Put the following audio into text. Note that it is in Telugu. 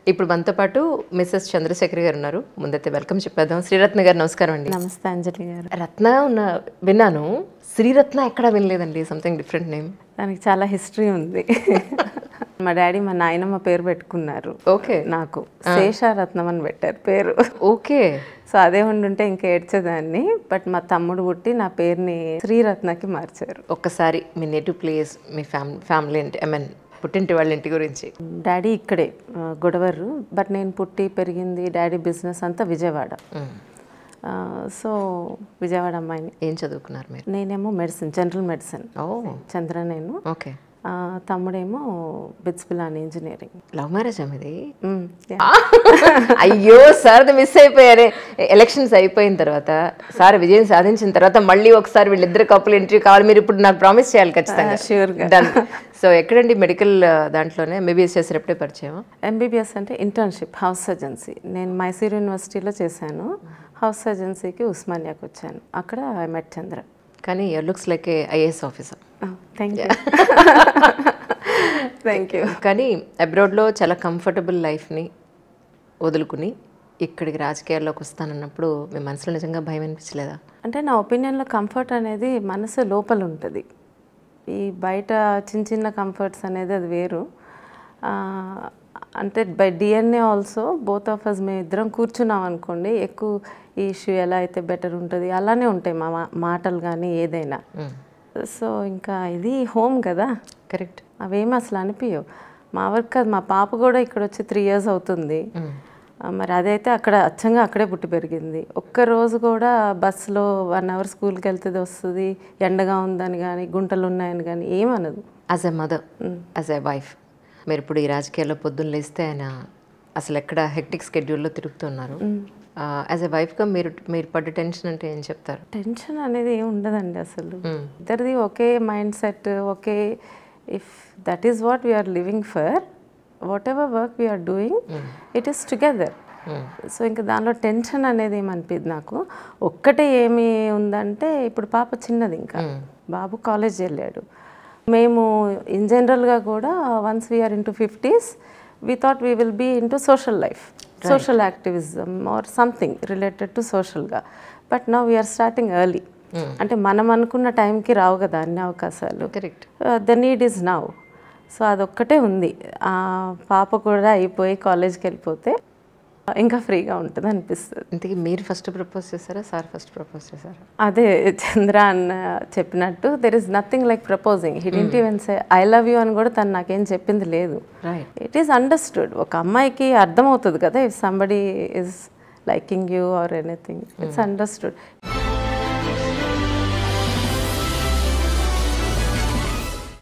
ఇప్పుడు మనతో పాటు మిస్సెస్ చంద్రశేఖర్ గారు ఉన్నారు ముందైతే వెల్కమ్ చెప్పేద్దాం శ్రీరత్న గారు నమస్కారం అండి నమస్తే అంజలి గారు రత్న ఉన్న విన్నాను శ్రీరత్న ఎక్కడా వినలేదండి సంథింగ్ డిఫరెంట్ నేమ్ దానికి చాలా హిస్టరీ ఉంది మా డాడీ మా నాయనమ్మ పేరు పెట్టుకున్నారు ఓకే నాకు శేషారత్నం అని పెట్టారు పేరు ఓకే సో అదే ఉండుంటే ఇంకా ఏడ్చేదాన్ని బట్ మా తమ్ముడు పుట్టి నా పేరుని శ్రీరత్నకి మార్చారు ఒక్కసారి మీ నేటివ్ ప్లేస్ మీ ఫ్యామ్ ఫ్యామిలీ ఏంటి ఐ మీన్ పుట్టింటి వాళ్ళ ఇంటి గురించి డాడీ ఇక్కడే ఆ, గొడవరు బట్ నేను పుట్టి పెరిగింది డాడీ బిజినెస్ అంతా విజయవాడ ఆ, సో విజయవాడ అమ్మాయిని ఏం చదువుకున్నారు మీరు నేనేమో మెడిసిన్ జనరల్ మెడిసిన్ ఓ చంద్ర నేను ఓకే ఆ, తమ్ముడేమో BITS Pilani engineering love marriage మీది మ్, yeah. అయ్యో సార్ మిస్ అయిపోయారే ఎలక్షన్స్ అయిపోయిన తర్వాత సార్ విజయం సాధించిన తర్వాత మళ్ళీ ఒకసారి వీళ్ళిద్దరు కప్పులు ఇంటర్వ్యూ కావాలి మీరు ఇప్పుడు నాకు ప్రామిస్ చేయాలి ఖచ్చితంగా sure గా. డన్ సో ఎక్కడండి మెడికల్ దాంట్లోనే ఎంబీబీఎస్ చేసేటప్పుడే పరిచయం ఎంబీబీఎస్ అంటే ఇంటర్న్షిప్ హౌస్ సర్జన్సీ నేను మైసూర్ యూనివర్సిటీలో చేశాను హౌస్ సర్జన్సీకి ఉస్మానియాకి వచ్చాను అక్కడ ఐ మెట్ చంద్ర కానీ looks like a IAS officer thank you thank you కానీ అబ్రాడ్లో చాలా కంఫర్టబుల్ లైఫ్ని వదులుకుని ఇక్కడికి రాజకీయాల్లోకి వస్తానన్నప్పుడు మీ మనసులో నిజంగా భయం అనిపించలేదా అంటే నా ఒపీనియన్లో కంఫర్ట్ అనేది మనసు లోపల ఉంటుంది ఈ బయట చిన్న చిన్న కంఫర్ట్స్ అనేది అది వేరు ఆ, అంటే by DNA also both of us మేము ఇద్దరం కూర్చున్నాం అనుకోండి ఎక్కువ ఈ ఇష్యూ ఎలా అయితే బెటర్ ఉంటుంది అలానే ఉంటాయి మా మా- మాటలు కానీ ఏదైనా సో ఇంకా ఇది హోమ్ కదా కరెక్ట్ అవేమి అసలు అనిపించవు మా వర్క్ కాదు మా పాప కూడా ఇక్కడ వచ్చి త్రీ ఇయర్స్ అవుతుంది ఆ, మరి అదైతే అక్కడ అచ్చంగా అక్కడే పుట్టి పెరిగింది ఒక్క రోజు కూడా బస్సులో వన్ అవర్ స్కూల్కి వెళ్తుంది వస్తుంది ఎండగా ఉందని కానీ గుంటలు ఉన్నాయని కానీ ఏమనదు as a mother as a wife మీరు ఇప్పుడు ఈ రాజకీయాల్లో పొద్దున్న లేస్తే ఆయన అసలు ఎక్కడ హెక్టిక్ స్కెడ్యూల్లో తిరుగుతున్నారు యాజ్ ఎ వైఫ్గా మీరు మీరు పడ్డ టెన్షన్ అంటే ఏం చెప్తారు టెన్షన్ అనేది ఏమి ఉండదండి అసలు ఇద్దరిది ఒకే మైండ్ సెట్ ఒకే if that is what we are living for whatever work we are doing it is together so ఇంకా దానిలో టెన్షన్ అనేది ఏమనిపింది నాకు ఒక్కటే ఏమి ఉందంటే ఇప్పుడు పాప చిన్నది ఇంకా బాబు కాలేజ్ వెళ్ళాడు మేము ఇన్ జనరల్గా కూడా once we are into fifties we thought we will be into social life social activism or something related to సోషల్గా but now we are starting early అంటే మనం అనుకున్న టైంకి రావు కదా అన్ని అవకాశాలు correct the need is now so అదొక్కటే ఉంది ఆ పాప కూడా అయిపోయి కాలేజ్కి వెళ్ళిపోతే ఇంకా ఫ్రీగా ఉంటుంది అనిపిస్తుంది ఇంతకీ మీరు ఫస్ట్ ప్రపోజ్ చేశారా సార్ ఫస్ట్ ప్రపోజ్ చేశారా అదే చంద్ర అన్న చెప్పినట్టు there is nothing like proposing it ఇంటి even say I love you అని కూడా తను నాకేం చెప్పింది లేదు రైట్ ఇట్ ఈస్ అండర్స్టూడ్ ఒక అమ్మాయికి అర్థమవుతుంది కదా if somebody is liking you or anything it's understood